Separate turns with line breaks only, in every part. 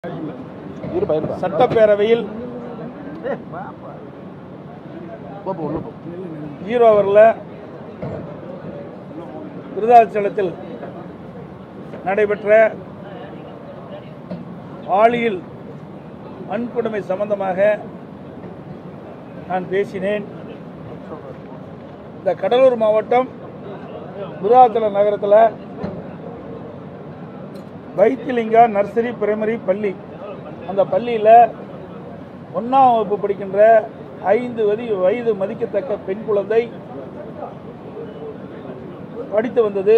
இருப்பா இருப்பா
சட்டப்பேரவையில்
போ போ, உள்ள போ
ஜீரோ ஓவரில் விருதாச்சலத்தில் நடைபெற்ற பாலியல் வன்கொடுமை சம்பந்தமாக நான் பேசினேன் இந்த கடலூர் மாவட்டம் விருதாச்சலம் நகரத்தில் வைத்திலிங்கா நர்சரி பிரைமரி பள்ளி அந்த பள்ளியில் ஒன்றாம் வகுப்பு படிக்கின்ற ஐந்து வதி வயது மதிக்கத்தக்க பெண் குழந்தை படித்து வந்தது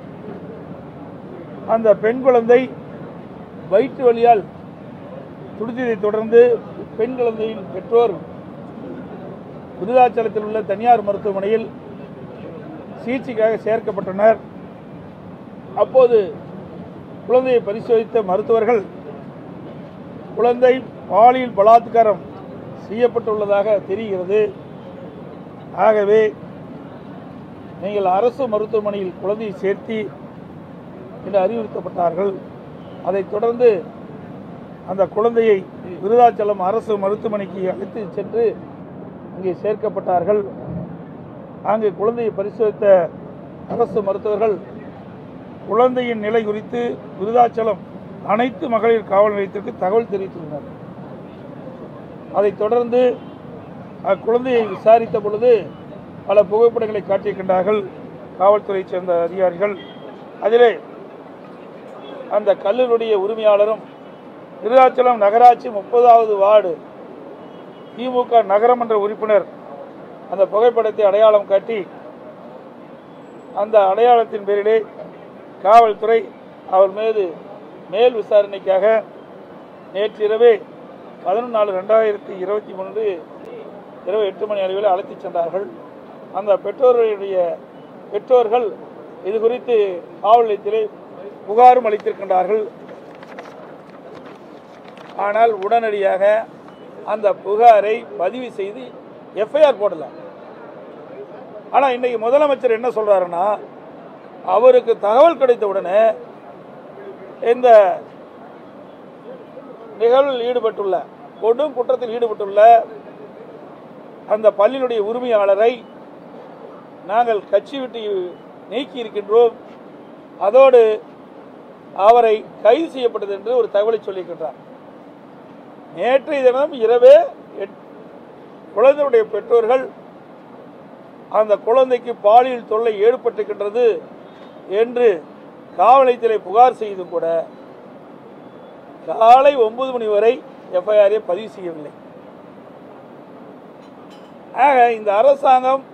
அந்த பெண் குழந்தை வயிற்று வலியால் துடித்ததைத் தொடர்ந்து பெண் குழந்தையின் பெற்றோர் விருதாச்சலத்தில் உள்ள தனியார் மருத்துவமனையில் சிகிச்சைக்காக சேர்க்கப்பட்டனர் அப்போது குழந்தையை பரிசோதித்த மருத்துவர்கள் குழந்தை பாலியல் பலாத்காரம் செய்யப்பட்டுள்ளதாக தெரிகிறது ஆகவே நீங்கள் அரசு மருத்துவமனையில் குழந்தையை சேர்த்தி என்று அறிவுறுத்தப்பட்டார்கள் அதைத் தொடர்ந்து அந்த குழந்தையை விருதாச்சலம் அரசு மருத்துவமனைக்கு அழைத்து சென்று அங்கே சேர்க்கப்பட்டார்கள் அங்கே குழந்தையை பரிசோதித்த அரசு மருத்துவர்கள் குழந்தையின் நிலை குறித்து விருதாச்சலம் அனைத்து மகளிர் காவல் நிலையத்திற்கு தகவல் தெரிவித்துள்ளனர் அதைத் தொடர்ந்து அக்குழந்தையை விசாரித்த பொழுது பல புகைப்படங்களை காட்டியிருக்கின்றார்கள் காவல்துறையைச் சேர்ந்த அதிகாரிகள் அதிலே அந்த கல்லூரிய உரிமையாளரும் விருதாச்சலம் நகராட்சி முப்பதாவது வார்டு திமுக நகரமன்ற உறுப்பினர் அந்த புகைப்படத்தை அடையாளம் காட்டி அந்த அடையாளத்தின் பேரிலே காவல்துறை அவர் மீது மேல் விசாரணைக்காக நேற்றிரவே பதினொன்று நாலு ரெண்டாயிரத்தி இருபத்தி மூன்று இரவு எட்டு மணி அளவில் அழைத்துச் சென்றார்கள் அந்த பெற்றோர்களுடைய பெற்றோர்கள் இது குறித்து காவல் நிலையத்திலே புகாரும் அளித்திருக்கின்றார்கள் ஆனால் உடனடியாக அந்த புகாரை பதிவு செய்து எஃப்ஐஆர் போடல ஆனால் இன்னைக்கு முதலமைச்சர் என்ன சொல்றாருன்னா அவருக்கு தகவல் கிடைத்த உடனே இந்த நிகழ்வில் ஈடுபட்டுள்ள கொடும் குற்றத்தில் ஈடுபட்டுள்ள அந்த பள்ளியினுடைய உரிமையாளரை நாங்கள் கட்சி விட்டு நீக்கி இருக்கின்றோம் அதோடு அவரை கைது செய்யப்பட்டது என்று ஒரு தகவலை சொல்லியிருக்கின்றார் நேற்றைய தினம் இரவே எட்- குழந்தையுடைய பெற்றோர்கள் அந்த குழந்தைக்கு பாலியல் தொல்லை ஏற்பட்டிருக்கின்றது என்று காவல் நிலையத்திலே புகார் செய்து கூட காலை ஒன்பது மணி வரை எஃப்ஐஆரை பதிவு செய்யவில்லை ஆக இந்த அரசாங்கம்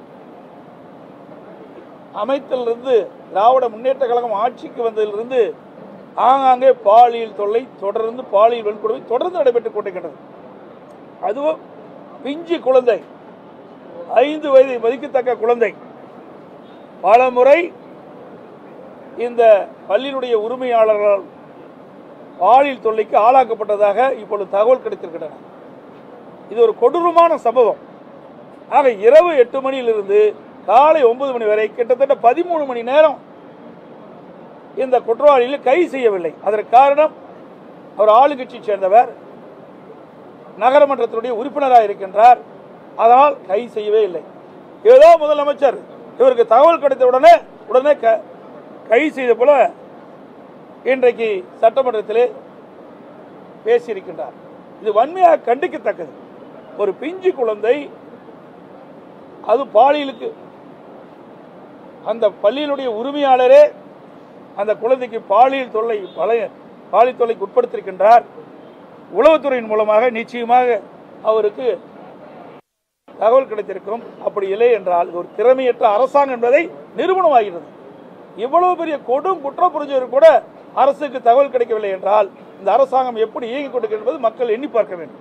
அமைத்தலிருந்து திராவிட முன்னேற்ற கழகம் ஆட்சிக்கு வந்ததிலிருந்து ஆங்காங்கே பாலியல் தொல்லை தொடர்ந்து பாலியல் வன்கொடுமை தொடர்ந்து நடைபெற்றுக் கொண்டிருக்கின்றது அதுவும் பிஞ்சு குழந்தை ஐந்து வயதை மதிக்கத்தக்க குழந்தை பல முறை இந்த பள்ளியினுடைய உரிமையாளர்கள் பாலியல் தொல்லைக்கு ஆளாக்கப்பட்டதாக இப்பொழுது தகவல் கிடைத்திருக்கின்றன இது ஒரு கொடூரமான சம்பவம் ஆக இரவு எட்டு மணியிலிருந்து காலை ஒன்பது மணி வரை கிட்டத்தட்ட பதிமூணு மணி நேரம் இந்த குற்றவாளிகளை கைது செய்யவில்லை அதற்கு காரணம் அவர் ஆளுங்கட்சியை சேர்ந்தவர் நகரமன்றத்தினுடைய உறுப்பினராக இருக்கின்றார் அதனால் கைது செய்யவே இல்லை ஏதோ முதலமைச்சர் இவருக்கு தகவல் கிடைத்த உடனே உடனே க- கைது செய்த போல இன்றைக்கு சட்டமன்றத்திலே பேசியிருக்கின்றார் இது வன்மையாக கண்டிக்கத்தக்கது ஒரு பிஞ்சு குழந்தை அது பாலியலுக்கு அந்த பள்ளியினுடைய உரிமையாளரே அந்த குழந்தைக்கு பாலியல் தொல்லை பழைய பாலியல் தொல்லைக்கு உட்படுத்தியிருக்கின்றார் உளவுத்துறையின் மூலமாக நிச்சயமாக அவருக்கு தகவல் கிடைத்திருக்கும் அப்படி இல்லை என்றால் இது ஒரு திறமையற்ற அரசாங்கம் என்பதை நிரூபணமாகிறது இவ்வளவு பெரிய கொடும் குற்றம் புரிஞ்சவர் கூட அரசுக்கு தகவல் கிடைக்கவில்லை என்றால் இந்த அரசாங்கம் எப்படி இயங்கிக் கொண்டிருக்கிறது என்பது மக்கள் எண்ணி பார்க்க வேண்டும்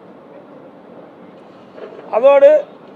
அதோடு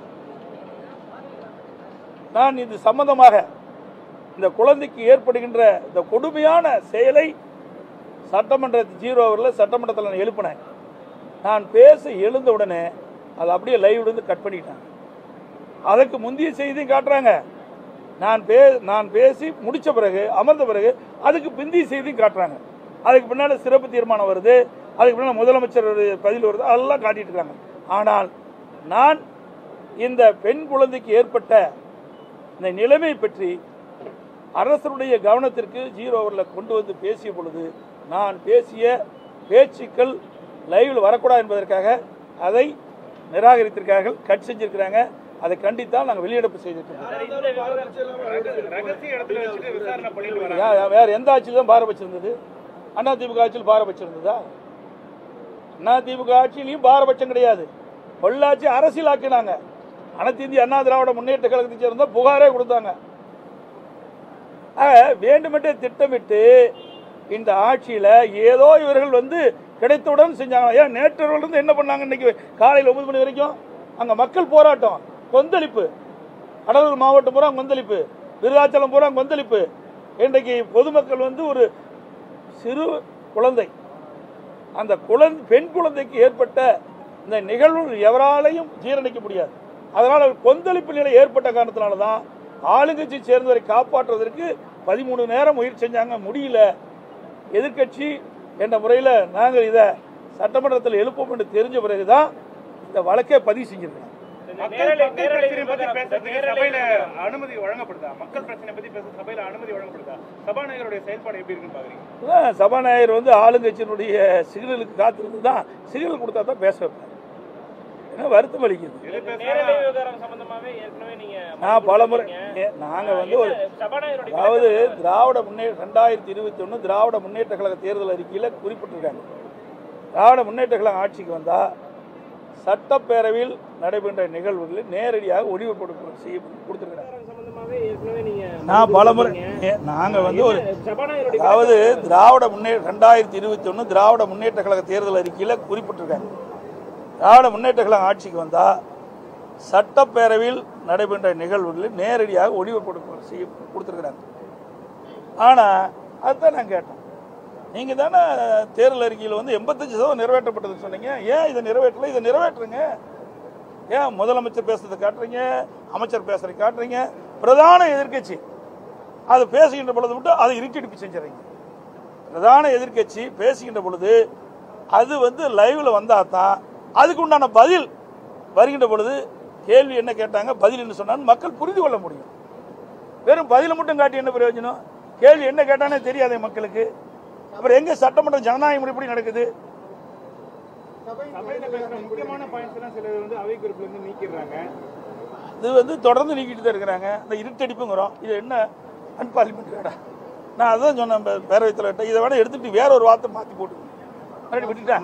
நான் இது சம்பந்தமாக இந்த குழந்தைக்கு ஏற்படுகின்ற இந்த கொடுமையான செயலை சட்டமன்ற ஜீரோ ஓவரில் சட்டமன்றத்தில் நான் எழுப்பினேன் நான் பேச எழுந்த உடனே அதை அப்படியே லைவ் இருந்து கட் பண்ணிட்டாங்க அதுக்கு முந்தைய செய்தியும் காட்டுறாங்க நான் பே நான் பேசி முடித்த பிறகு அமர்ந்த பிறகு அதுக்கு பிந்தைய செய்தியும் காட்டுறாங்க அதுக்கு பின்னால் சிறப்பு தீர்மானம் வருது அதுக்கு பின்னால் முதலமைச்சர் பதில் வருது அதெல்லாம் காட்டிட்டு இருக்காங்க ஆனால் நான் இந்த பெண் குழந்தைக்கு ஏற்பட்ட இந்த நிலைமை பற்றி அரசருடைய கவனத்திற்கு ஜீரோ ஓவரில் கொண்டு வந்து பேசிய பொழுது நான் பேசிய பேச்சுக்கள் லைவில் வரக்கூடாது என்பதற்காக அதை நிராகரித்திருக்கார்கள் கட் செஞ்சிருக்கிறாங்க அதை கண்டித்தால் நாங்கள் வெளியெடுப்பு செய்திருக்கோம்
ரகசிய இடத்துல வச்சுட்டு விசாரணை பண்ணிட்டு வராங்க
யா- யா- வேற எந்த ஆட்சியில் தான் பாரபட்சம் அண்ணா திமுக ஆட்சியில் பாரபட்சம் இருந்ததா அண்ணா திமுக ஆட்சியிலையும் பாரபட்சம் கிடையாது பொள்ளாச்சி அரசியலாக்கினாங்க அனைத்து இந்திய அண்ணா திராவிட முன்னேற்ற கழகத்தை சேர்ந்த புகாரே கொடுத்தாங்க ஆக, வேண்டுமென்றே திட்டமிட்டு இந்த ஆட்சியில ஏதோ இவர்கள் வந்து கிடைத்தவுடன் செஞ்சாங்க ஏன் நேற்று இருந்து என்ன பண்ணாங்க இன்னைக்கு காலையில் ஒன்பது மணி வரைக்கும் அங்க மக்கள் போராட்டம் கொந்தளிப்பு கடலூர் மாவட்டம் பூரா கொந்தளிப்பு விருதாச்சலம் பூரா கொந்தளிப்பு இன்றைக்கு பொதுமக்கள் வந்து ஒரு சிறு குழந்தை அந்த குழந்தை பெண் குழந்தைக்கு ஏற்பட்ட இந்த நிகழ்வு எவராலையும் ஜீரணிக்க முடியாது அதனால் கொந்தளிப்பு நிலை ஏற்பட்ட காரணத்தினால தான் ஆளுங்கட்சி சேர்ந்தவரை காப்பாற்றுவதற்கு பதிமூணு நேரம் முயற்சி செஞ்சாங்க முடியல எதிர்க்கட்சி என்ற முறையில் நாங்கள் இதை சட்டமன்றத்தில் எழுப்போம் என்று தெரிஞ்ச பிறகு தான் இந்த வழக்கை பதிவு செஞ்சிருக்கோம்
மக்கள் மக்கள் பிரச்சனை பத்தி பேசுறதுக்கு சபையில அனுமதி வழங்கப்படுதா மக்கள் பிரச்சனை பத்தி பேச சபையில அனுமதி வழங்கப்படுதா சபாநாயகருடைய செயல்பாடு எப்படி இருக்குன்னு பாக்குறீங்க
அதான் சபாநாயகர் வந்து ஆளுங்கட்சியினுடைய சிக்னலுக்கு காத்திருந்து தான் சிக்னல் கொடுத்தா தான் பேச வைப்பார் ஏன்னா வருத்தம் அளிக்குது
எது
நேரடி
பேசினாலும்
விவகாரம் சம்பந்தமாவே ஏற்கனவே நீங்க
நான் பலமுறை நாங்கள் வந்து ஒரு
சபாநாயகருடைய
அதாவது திராவிட முன்னேற்ற ரெண்டாயிரத்தி இருபத்தி ஒன்று திராவிட முன்னேற்ற கழக தேர்தல் அறிக்கையில் குறிப்பிட்டிருக்காங்க திராவிட முன்னேற்ற கழகம் ஆட்சிக்கு வந்தால் சட்டப்பேரவையில் நடைபெற்ற நிகழ்வுகளில் நேரடியாக ஒளிபரப்பு செய்ய கொடுத்துருக்காங்க
விவகாரம் சம்பந்தமாவே ஏற்கனவே நீங்க
நான் பலமுறை நாங்கள் வந்து ஒரு
சபாநாயகருடைய
அதாவது திராவிட முன்னேற்ற ரெண்டாயிரத்தி இருபத்தி ஒன்று திராவிட முன்னேற்ற கழக தேர்தல் அறிக்கையில் குறிப்பிட்டிருக்காங்க திராவிட முன்னேற்ற கழகம் ஆட்சிக்கு வந்தால் சட்டப்பேரவையில் நடைபெற்ற நிகழ்வுகளில் நேரடியாக ஒளிபரப்பு செய்ய கொடுத்துருக்குறாங்க ஆனால் அதுதான் நான் கேட்டேன் நீங்கள் தானே தேர்தல் அறிக்கையில் வந்து எண்பத்தஞ்சு சதவீதம் நிறைவேற்றப்பட்டதுன்னு சொன்னீங்க ஏன் இதை நிறைவேற்றல இதை நிறைவேற்றுங்க ஏன் முதலமைச்சர் பேசுறதை காட்டுறீங்க அமைச்சர் பேசுறதை காட்டுறீங்க பிரதான எதிர்க்கட்சி அது பேசுகின்ற பொழுது மட்டும் அதை இருட்டடிப்பு செஞ்சுறீங்க பிரதான எதிர்க்கட்சி பேசுகின்ற பொழுது அது வந்து லைவ்ல வந்தா தான் அதுக்கு உண்டான பதில் வருகின்ற பொழுது கேள்வி என்ன கேட்டாங்க பதில் என்ன சொன்னான்னு மக்கள் புரிந்து கொள்ள முடியும் வெறும் பதிலை மட்டும் காட்டி என்ன பிரயோஜனம் கேள்வி என்ன கேட்டானே தெரியாதே மக்களுக்கு அப்புறம் எங்க சட்டமன்ற ஜனநாயக முறைப்படி நடக்குது
சபையில பேசுற முக்கியமான பாயிண்ட்ஸ் எல்லாம் சிலர் வந்து அவை குறிப்புல இருந்து நீக்கிடுறாங்க
இது வந்து தொடர்ந்து நீக்கிட்டு தான் இருக்கிறாங்க இந்த இருட்டடிப்புங்கிறோம் இது என்ன அன்பார்லிமெண்ட்ரியாடா நான் அதான் சொன்னேன் பே- பேரவைத் தலைவர்கிட்ட இதை வேணா எடுத்துட்டு வேற ஒரு வார்த்தை மாற்றி போட்டு மறுபடியும் விட்டுட்டாங்க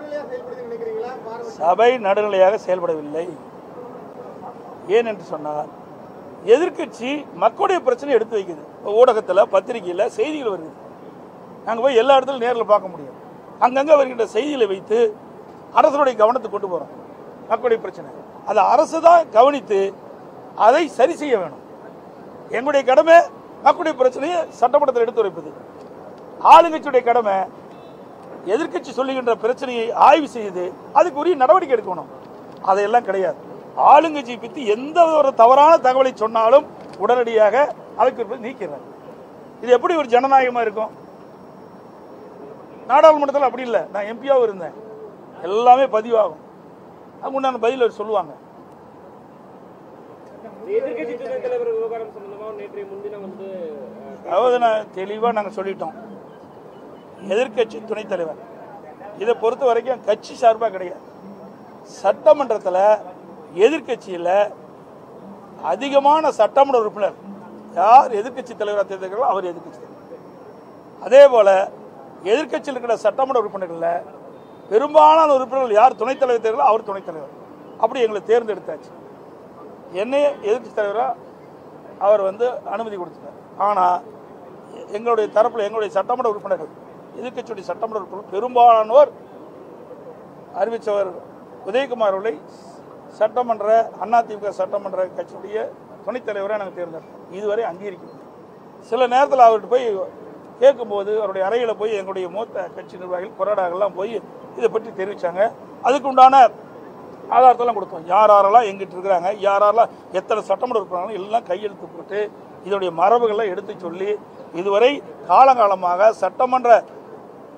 சபை நடுநிலையாக செயல்படவில்லை ஏன் என்று சொன்னால் எதிர்க்கட்சி மக்களுடைய பிரச்சனை எடுத்து வைக்குது இப்போ ஊடகத்தில் பத்திரிகையில் செய்திகள் வருது நாங்கள் போய் எல்லா இடத்துலையும் நேரில் பார்க்க முடியும் அங்கங்கே வருகின்ற செய்திகளை வைத்து அரசனுடைய கவனத்துக்கு கொண்டு போகிறோம் மக்களுடைய பிரச்சனை அதை அரசு தான் கவனித்து அதை சரி செய்ய வேணும் எங்களுடைய கடமை மக்களுடைய பிரச்சனையை சட்டமன்றத்தில் எடுத்து வைப்பது ஆளுங்கட்சியுடைய கடமை எதிர்க்கட்சி சொல்லுகின்ற பிரச்சனையை ஆய்வு செய்து அதுக்கு உரிய நடவடிக்கை எடுக்கணும் அதையெல்லாம் கிடையாது ஆளுங்கட்சியை பற்றி எந்த ஒரு தவறான தகவலை சொன்னாலும் உடனடியாக அதுக்கு நீக்கிறார் இது எப்படி ஒரு ஜனநாயகமாக இருக்கும் நாடாளுமன்றத்தில் அப்படி இல்லை நான் எம்பியாவும் இருந்தேன் எல்லாமே பதிவாகும் அதுக்கு உண்டான பதில் அவர் சொல்லுவாங்க
எதிர்க்கட்சி துணைத் தலைவர் விவகாரம் சம்பந்தமா நேற்றைய முன்தினம் வந்து அஹ்,
அதாவது நான் தெளிவாக நாங்கள் சொல்லிட்டோம் எதிர்க்கட்சி துணைத் தலைவர் இதை பொறுத்த வரைக்கும் கட்சி சார்பாக கிடையாது சட்டமன்றத்தில் எதிர்க்கட்சியில் அதிகமான சட்டமன்ற உறுப்பினர் யார் எதிர்க்கட்சி தலைவராக தேர்ந்தெடுக்கிறாரோ அவர் எதிர்க்கட்சி தலைவர் அதே போல் எதிர்க்கட்சியில் இருக்கிற சட்டமன்ற உறுப்பினர்களில் பெரும்பாலான உறுப்பினர்கள் யார் துணைத் தலைவர் தேர்தலோ அவர் துணைத் தலைவர் அப்படி எங்களை தேர்ந்தெடுத்தாச்சு என்னையே எதிர்க்கட்சி தலைவராக அவர் வந்து அனுமதி கொடுத்தார் ஆனால் எங்களுடைய தரப்பில் எங்களுடைய சட்டமன்ற உறுப்பினர்கள் எதிர்க்கட்சியுடைய சட்டமன்ற உறுப்பினர்கள் பெரும்பாலானோர் அறிவித்தவர் உதயகுமார் அவர்களை சட்டமன்ற அதிமுக சட்டமன்ற கட்சியுடைய துணைத் தலைவரை நாங்கள் தேர்ந்தெடுத்தோம் இதுவரை அங்கீகரிக்கணும் சில நேரத்தில் அவர்கிட்ட போய் கேட்கும்போது அவருடைய அறையில் போய் எங்களுடைய மூத்த கட்சி நிர்வாகிகள் கொறடாக்கள்லாம் போய் இதை பற்றி தெரிவித்தாங்க அதுக்கு உண்டான ஆதாரத்தெல்லாம் கொடுத்தோம் யார் யாரெல்லாம் எங்கிட்ட இருக்கிறாங்க யார் யாரெல்லாம் எத்தனை சட்டமன்ற உறுப்பினர்கள் எல்லாம் கையெழுத்து போட்டு இதோடைய மரபுகளை எடுத்து சொல்லி இதுவரை காலங்காலமாக சட்டமன்ற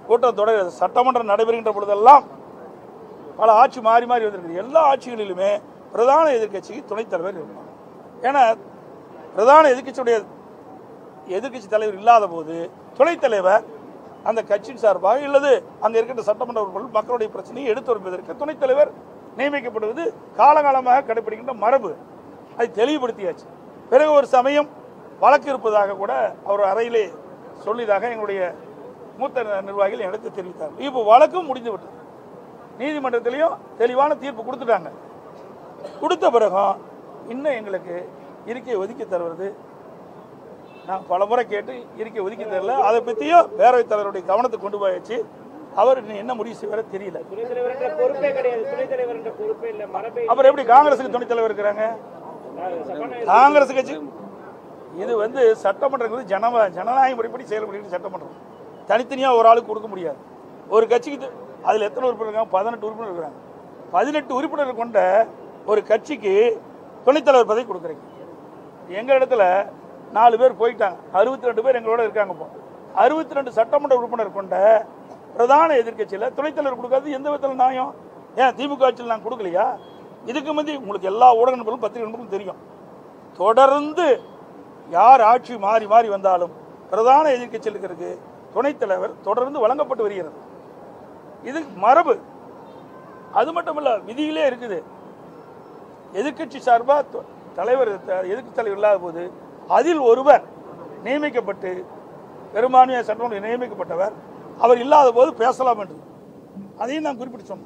கூட்டத்தொடர் சட்டமன்றம் நடைபெறுகின்ற பொழுதெல்லாம் பல ஆட்சி மாறி மாறி வந்திருக்கு எல்லா ஆட்சிகளிலுமே பிரதான எதிர்க்கட்சிக்கு துணைத் தலைவர் இருந்தாங்க ஏன்னா பிரதான எதிர்க்கட்சியுடைய எதிர்க்கட்சி தலைவர் இல்லாத போது துணைத் தலைவர் அந்த கட்சியின் சார்பாக இல்லது அங்க இருக்கின்ற சட்டமன்ற உறுப்பினர்கள் மக்களுடைய பிரச்சனையை எடுத்து வருவதற்கு துணைத் தலைவர் நியமிக்கப்படுவது காலகாலமாக கடைபிடிக்கின்ற மரபு அதை தெளிவுபடுத்தியாச்சு பிறகு ஒரு சமயம் வழக்கு இருப்பதாக கூட அவர் அறையிலே சொல்லியதாக எங்களுடைய மூத்த நிர்வாகிகள் எனக்கு தெரிவித்தார் இப்போ வழக்கும் முடிந்து விட்டது நீதிமன்றத்திலையும் தெளிவான தீர்ப்பு கொடுத்துட்டாங்க கொடுத்த பிறகும் இன்னும் எங்களுக்கு இருக்கை ஒதுக்கி தருவது நான் பல முறை கேட்டு இருக்கை ஒதுக்கி தரல அதை பற்றியும் பேரவைத் தலைவருடைய கவனத்துக்கு கொண்டு போயாச்சு அவர் இன்னும் என்ன முடிவு செய்வாரோ தெரியல
துணைத் தலைவர் என்ற பொறுப்பே கிடையாது துணைத் தலைவர் என்ற பொறுப்பே இல்ல மரபே
அப்புறம் எப்படி காங்கிரஸுக்கு துணைத் தலைவர் இருக்கிறாங்க
சபாநாயகர்
காங்கிரஸ் கட்சி இது வந்து சட்டமன்றம் ஜனவ ஜனநாயக முறைப்படி செயல்படுகிற சட்டமன்றம் தனித்தனியாக ஒரு ஆளுக்கு கொடுக்க முடியாது ஒரு கட்சிக்கு து- அதில் எத்தனை உறுப்பினர் இருக்காங்க பதினெட்டு உறுப்பினர் இருக்கிறாங்க பதினெட்டு உறுப்பினர் கொண்ட ஒரு கட்சிக்கு துணைத் தலைவர் பதவி கொடுக்குறீங்க எங்கள் இடத்துல நாலு பேர் போயிட்டாங்க அறுபத்தி ரெண்டு பேர் எங்களோட இருக்காங்க இப்போ அறுபத்தி ரெண்டு சட்டமன்ற உறுப்பினர் கொண்ட பிரதான எதிர்க்கட்சியில் துணைத் தலைவர் கொடுக்காது எந்த விதத்தில் நியாயம் ஏன் திமுக ஆட்சியில் நாங்கள் கொடுக்கலையா இதுக்கு முந்தி உங்களுக்கு எல்லா ஊடக நண்பர்களும் பத்திரிகை நண்பர்களும் தெரியும் தொடர்ந்து யார் ஆட்சி மாறி மாறி வந்தாலும் பிரதான எதிர்க்கட்சியில் இருக்கிறதுக்கு துணைத் தலைவர் தொடர்ந்து வழங்கப்பட்டு வருகிறது இது மரபு அது மட்டும் இல்ல விதியிலே இருக்குது எதிர்க்கட்சி சார்பா த- தலைவர் த- எதிர்க்கட்சி தலைவர் இல்லாத போது அதில் ஒருவர் நியமிக்கப்பட்டு பெரும்பான்மையை சட்டமன்ற நியமிக்கப்பட்டவர் அவர் இல்லாத போது பேசலாம் என்று அதையும் நான் குறிப்பிட்டு சொன்னேன்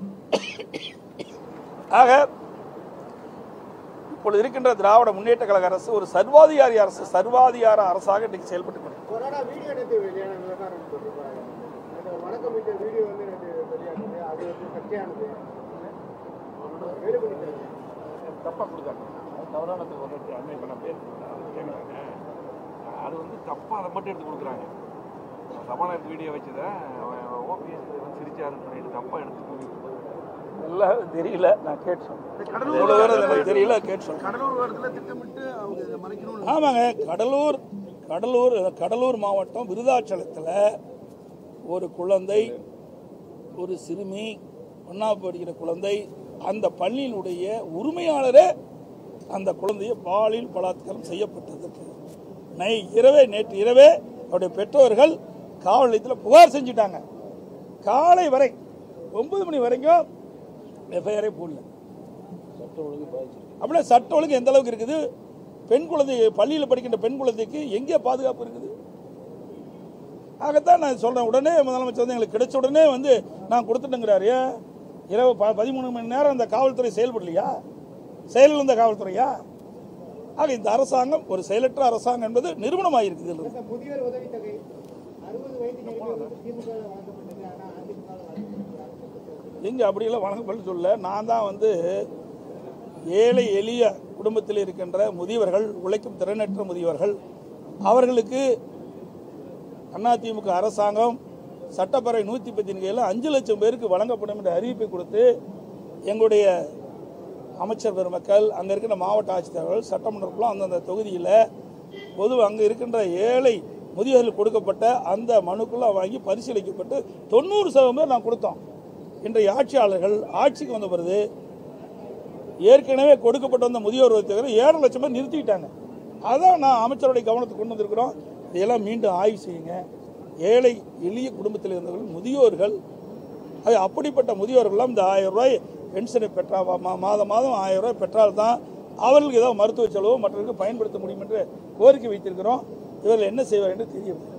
ஆக இப்பொழுது இருக்கின்ற திராவிட முன்னேற்ற கழக அரசு ஒரு சர்வாதிகாரி அரசு சர்வாதிகார அரசாக இன்றைக்கு செயல்பட்டு கொண்டிருக்கிறது.
கொரோனா வீடியோ எடுத்து வெளியான விவகாரம் சொல்லிருக்காங்க அந்த வணக்கம் வைத்த வீடியோ வந்து எனக்கு வெளியானது அது வந்து சர்ச்சையானது வேறு பண்ணிட்டாங்க
தப்பாக கொடுக்காங்க அது தவறானது ஒரு அண்மை பண்ண கேட்குறாங்க அது வந்து தப்பாக அதை மட்டும் எடுத்து கொடுக்குறாங்க சபாநாயகர் வீடியோ வச்சதை ஓபிஎஸ் வந்து சிரிச்சாருன்னு சொல்லிட்டு தப்பாக எடுத்து கொடுக்குறாங்க
எல்லாம் தெரியல நான் கேட்டு சொன்னேன் இவ்வளவு தூரம் எனக்கு தெரியல கேட்டு சொன்னேன்
கடலூர் வாரத்தில் திட்டமிட்டு அவங்க இதை மறைக்கணும்னு
ஆமாங்க கடலூர் கடலூர் கடலூர் மாவட்டம் விருதாச்சலத்தில் ஒரு குழந்தை ஒரு சிறுமி ஒன்றாவது படிக்கிற குழந்தை அந்த பள்ளியினுடைய உரிமையாளரே அந்த குழந்தையை பாலியல் பலாத்காரம் செய்யப்பட்டதற்கு நை இரவே நேற்று இரவே அவருடைய பெற்றோர்கள் காவல் நிலையத்தில் புகார் செஞ்சுட்டாங்க காலை வரை ஒன்பது மணி வரைக்கும் எஃப்ஐஆரே போடல அப்படின்னா சட்ட ஒழுங்கு எந்த அளவுக்கு இருக்குது பெண் குழந்தை பள்ளியில் படிக்கின்ற பெண் குழந்தைக்கு எங்கே பாதுகாப்பு இருக்குது ஆகத்தான் நான் சொல்றேன் உடனே முதலமைச்சர் வந்து எங்களுக்கு கிடைச்ச உடனே வந்து நான் கொடுத்துட்டேங்கிறாரு ஏன் இரவு ப- பதிமூணு மணி நேரம் அந்த காவல்துறை செயல்படலையா செயலில் இருந்த காவல்துறையா ஆக இந்த அரசாங்கம் ஒரு செயலற்ற அரசாங்கம் என்பது நிறுவனமாயிருக்குது இதுல.
இந்த முதியோர் உதவித்தொகை அறுபது வயது நிறைவு திமுக வழங்கப்பட்டது ஆனால் அதிமுக வழங்கப்பட்டது
இங்கே அப்படியெல்லாம் வழங்கப்பட்டு சொல்ல நான் தான் வந்து ஏழை எளிய குடும்பத்தில் இருக்கின்ற முதியவர்கள் உழைக்கும் திறனற்ற முதியவர்கள் அவர்களுக்கு அதிமுக அரசாங்கம் சட்டப்பேரவை நூற்றி பத்தின் கீழ அஞ்சு லட்சம் பேருக்கு வழங்கப்படும் என்ற அறிவிப்பை கொடுத்து எங்களுடைய அமைச்சர் பெருமக்கள் அங்கே இருக்கின்ற மாவட்ட ஆட்சித்தலைவர்கள் சட்டமன்றக்குள்ள அந்தந்த தொகுதியில் பொது அங்கே இருக்கின்ற ஏழை முதியவர்களுக்கு கொடுக்கப்பட்ட அந்த மனுக்குள்ள வாங்கி பரிசீலிக்கப்பட்டு தொண்ணூறு சதவீதம் பேர் நான் கொடுத்தோம் இன்றைய ஆட்சியாளர்கள் ஆட்சிக்கு வந்த பிறகு ஏற்கனவே கொடுக்கப்பட்ட வந்த முதியோர் தொகை ஏழரை லட்சம் பேர் நிறுத்திட்டாங்க அதான் நான் அமைச்சருடைய கவனத்துக்கு கொண்டு வந்திருக்கிறோம் இதையெல்லாம் மீண்டும் ஆய்வு செய்யுங்க ஏழை எளிய குடும்பத்தில் இருந்தவர்கள் முதியோர்கள் அது அப்படிப்பட்ட முதியோர்கள்லாம் இந்த ஆயிரம் ரூபாய் பென்ஷனை பெற்றா மா- மாதம் மாதம் ஆயிரம் ரூபாய் பெற்றால்தான் அவர்களுக்கு ஏதாவது மருத்துவ செலவோ மற்றவர்களுக்கு பயன்படுத்த முடியும் என்று கோரிக்கை வைத்திருக்கிறோம் இவர்கள் என்ன செய்வார் என்று தெரியவில்லை